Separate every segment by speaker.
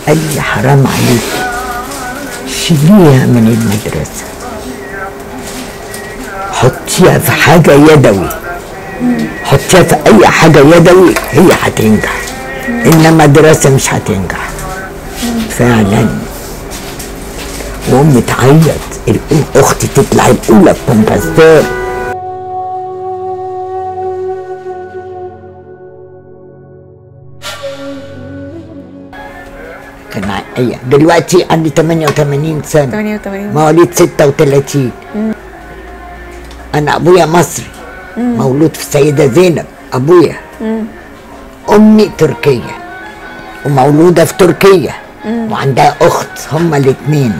Speaker 1: قال لي حرام عليك شيليها من المدرسة حطيها في حاجة يدوي حطيها في أي حاجة يدوي هي هتنجح إنما دراسة مش هتنجح فعلا وأمي تعيط الأم- أختي تطلع الأولى في بومباستور كان ع- أي- دلوقتي عندي 88 سنة
Speaker 2: 88
Speaker 1: مواليد 36 انا ابويا مصري مولود في السيده زينب ابويا امي تركيه ومولوده في تركيا وعندها اخت هما الاثنين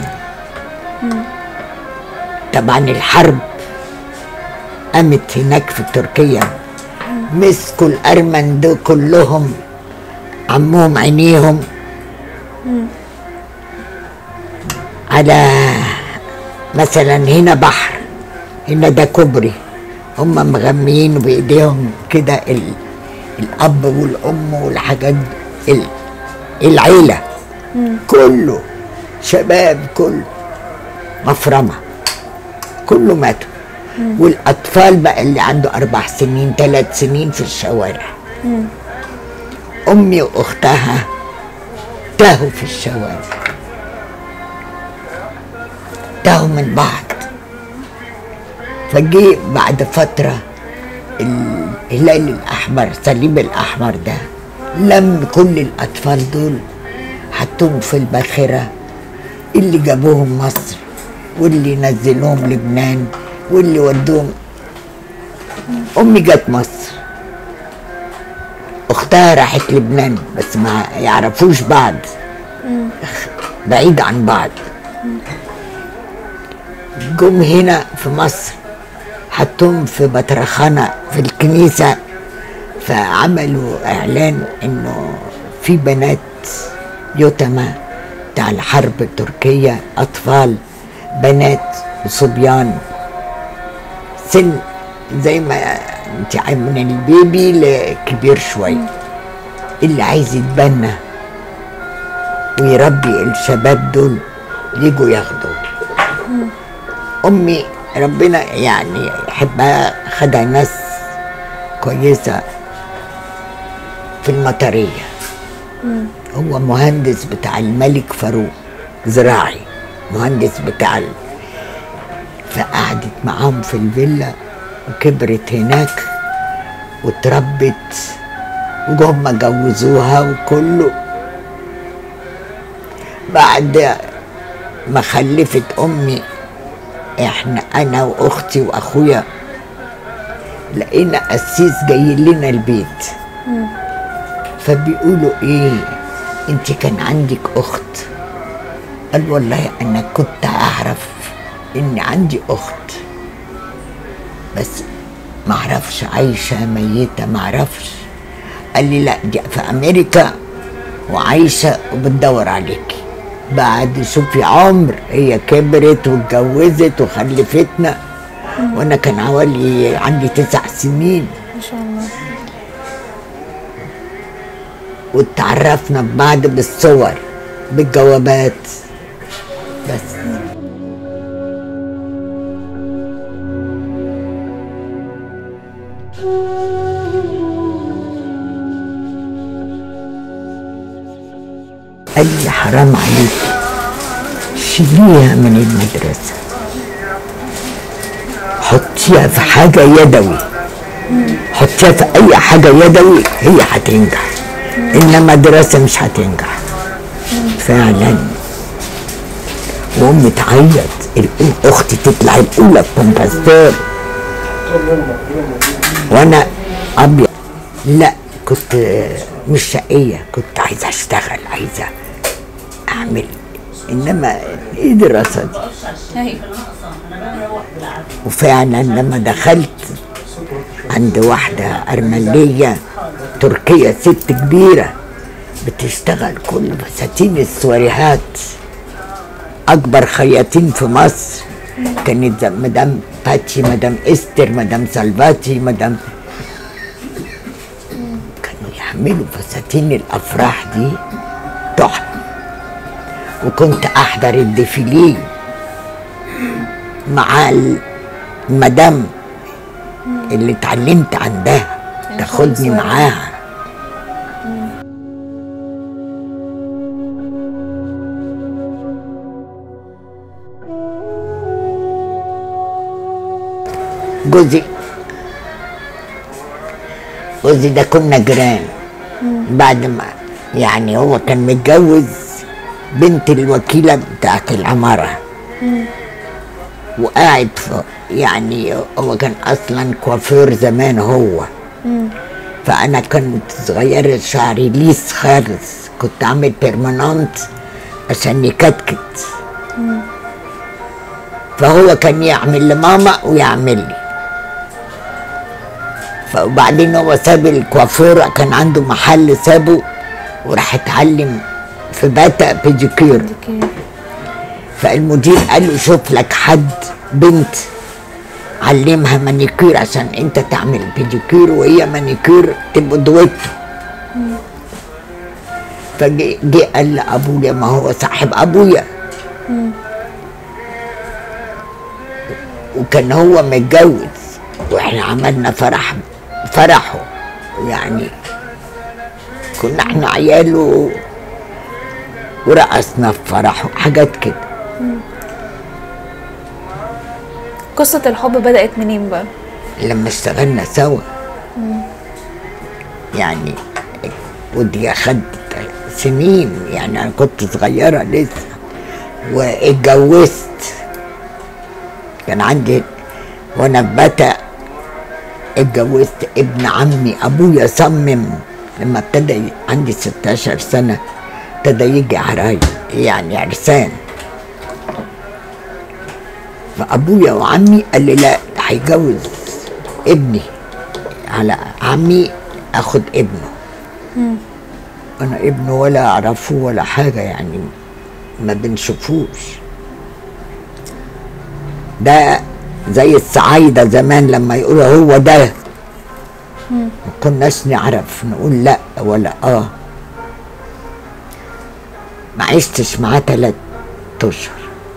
Speaker 1: طبعا الحرب قامت هناك في تركيا مسكوا الارمن دول كلهم عمهم عينيهم على مثلا هنا بحر هنا ده كوبري هم مغميين بايديهم كده ال- الاب والام والحاجات دي، ال- العيله كله شباب كله مفرمه كله ماتوا والاطفال بقى اللي عنده اربع سنين ثلاث سنين في الشوارع امي واختها تاهوا في الشوارع تاهوا من بعض فجي بعد فترة الهلال الأحمر الصليب الأحمر ده لم كل الأطفال دول حطوهم في الباخرة اللي جابوهم مصر واللي نزلوهم لبنان واللي ودوهم أمي جت مصر أختها راحت لبنان بس ما يعرفوش بعض بعيد عن بعض جم هنا في مصر حطوهم في بطرخانة في الكنيسة فعملوا إعلان إنه في بنات يتمى بتاع الحرب التركية أطفال بنات وصبيان سن زي ما انت عارف من البيبي لكبير شوية اللي عايز يتبنى ويربي الشباب دول يجوا ياخدوا امي ربنا يعني يحبها خدها ناس كويسه في المطريه هو مهندس بتاع الملك فاروق زراعي مهندس بتاع ال... فقعدت معاهم في الفيلا وكبرت هناك وتربت وجم جوزوها وكله بعد ما خلفت امي احنا انا واختي واخويا لقينا قسيس جاي لنا البيت فبيقولوا ايه انت كان عندك اخت قال والله انا كنت اعرف ان عندي اخت بس ما اعرفش عايشه ميته ما اعرفش قال لي لا دي في امريكا وعايشه وبتدور عليكي بعد شوفي عمر هي كبرت واتجوزت وخلفتنا وانا كان حوالي عندي تسع سنين
Speaker 2: ما شاء الله
Speaker 1: واتعرفنا ببعض بالصور بالجوابات بس قال لي حرام عليك شيليها من المدرسة حطيها في حاجة يدوي حطيها في أي حاجة يدوي هي هتنجح إنما دراسة مش هتنجح فعلا وأمي تعيط الأم- أختي تطلع الأولى في بومباستور وأنا أبيض لا كنت مش شقية كنت عايزة أشتغل عايزة أعمل إنما إيه الدراسة دي
Speaker 2: ايوه
Speaker 1: وفعلا لما دخلت عند واحدة أرمنية تركية ست كبيرة بتشتغل كل فساتين السواريهات أكبر خياطين في مصر كانت زي مدام باتشي مدام استر مدام سلفاتي مدام كانوا يعملوا فساتين الأفراح دي تحفة وكنت احضر الديفيليه مع المدام اللي اتعلمت عندها تاخدني معاها جوزي جوزي ده كنا جيران بعد ما يعني هو كان متجوز بنت الوكيلة بتاعت العمارة وقاعد في يعني هو كان أصلا كوافير زمان هو فأنا كنت صغيرة شعري ليس خالص كنت أعمل بيرماننت عشان يكتكت فهو كان يعمل لماما ويعمل لي فبعدين هو ساب الكوافير كان عنده محل سابه وراح اتعلم في باتا بيديكير
Speaker 2: اوكي
Speaker 1: فالمدير قال له شوف لك حد بنت علمها مانيكير عشان انت تعمل بيديكير وهي مانيكير تبقوا دويتو فجي جه قال لابويا ما هو صاحب ابويا وكان هو متجوز واحنا عملنا فرح فرحه يعني كنا احنا عياله ورقصنا في فرحه حاجات كده
Speaker 2: قصة الحب بدأت منين بقى؟
Speaker 1: لما اشتغلنا سوا يعني ودي اخدت سنين يعني انا كنت صغيره لسه واتجوزت كان عندي وانا في بتا اتجوزت ابن عمي ابويا صمم لما ابتدى ي- عندي 16 سنه ابتدى يجي عراي يعني عرسان فابويا وعمي قال لي لا ده هيجوز ابني على عمي اخد ابنه انا ابنه ولا اعرفه ولا حاجه يعني ما بنشوفوش ده زي الصعايده زمان لما يقولوا هو ده ما كناش نعرف نقول لا ولا اه ما عشتش معاه تلات اشهر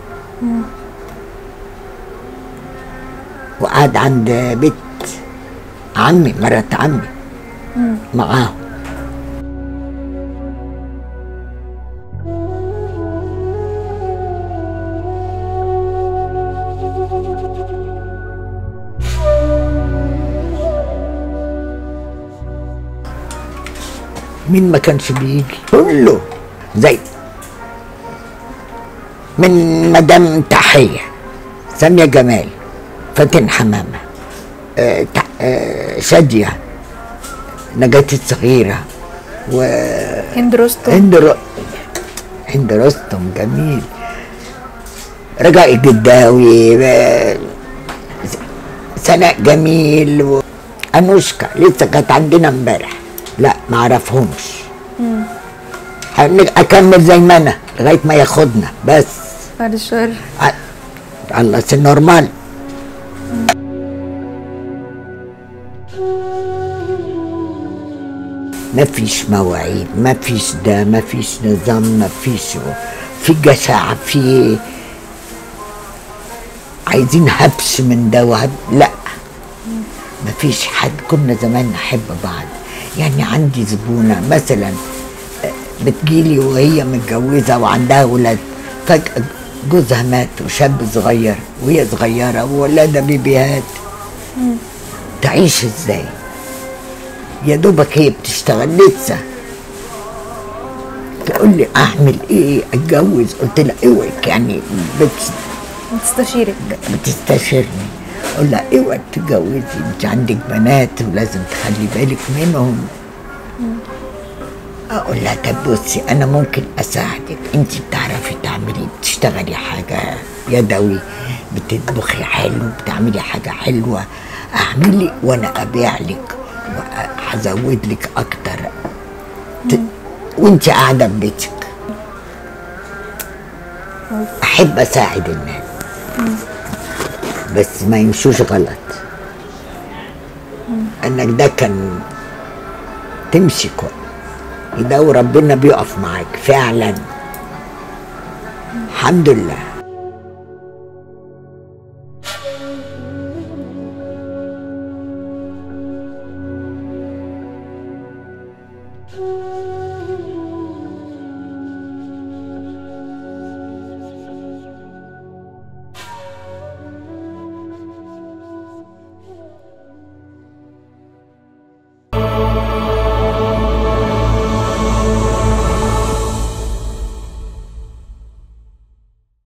Speaker 1: وقعد عند بيت عمي مرات عمي معاهم مين ما كانش بيجي كله زي من مدام تحية سامية جمال فاتن حمامة آه تح- آه شادية نجاة الصغيرة و
Speaker 2: هند رستم
Speaker 1: هند ر... هند رستم جميل رجاء الجداوي آه، سناء جميل و... انوشكا لسه كانت عندنا امبارح لا ما اعرفهمش هن- اكمل زي ما انا لغايه ما ياخدنا بس
Speaker 2: بعد الشهر
Speaker 1: ع- الله سي نورمال ما فيش مواعيد ما فيش ده ما فيش نظام ما فيش في جشع في عايزين هبش من ده وهب لا ما فيش حد كنا زمان نحب بعض يعني عندي زبونة مثلا آه، بتجيلي وهي متجوزة وعندها ولاد فجأة جوزها مات وشاب صغير وهي صغيرة وولادها بيبيهات تعيش ازاي يا دوبك هي بتشتغل لسه تقول لي اعمل ايه اتجوز قلت لها اوعك يعني بت
Speaker 2: تستشيرك
Speaker 1: بتستشيرني اقول لها اوعي تتجوزي انت عندك بنات ولازم تخلي بالك منهم اقول لها طب بصي انا ممكن اساعدك انت بتعرفي تعملي بتشتغلي حاجه يدوي بتطبخي حلو بتعملي حاجه حلوه اعملي وانا ابيع لك وهزود لك اكتر ت- وانت قاعده في بيتك احب اساعد الناس بس ما يمشوش غلط انك ده كان تمشي كويس ده وربنا بيقف معاك فعلا الحمد لله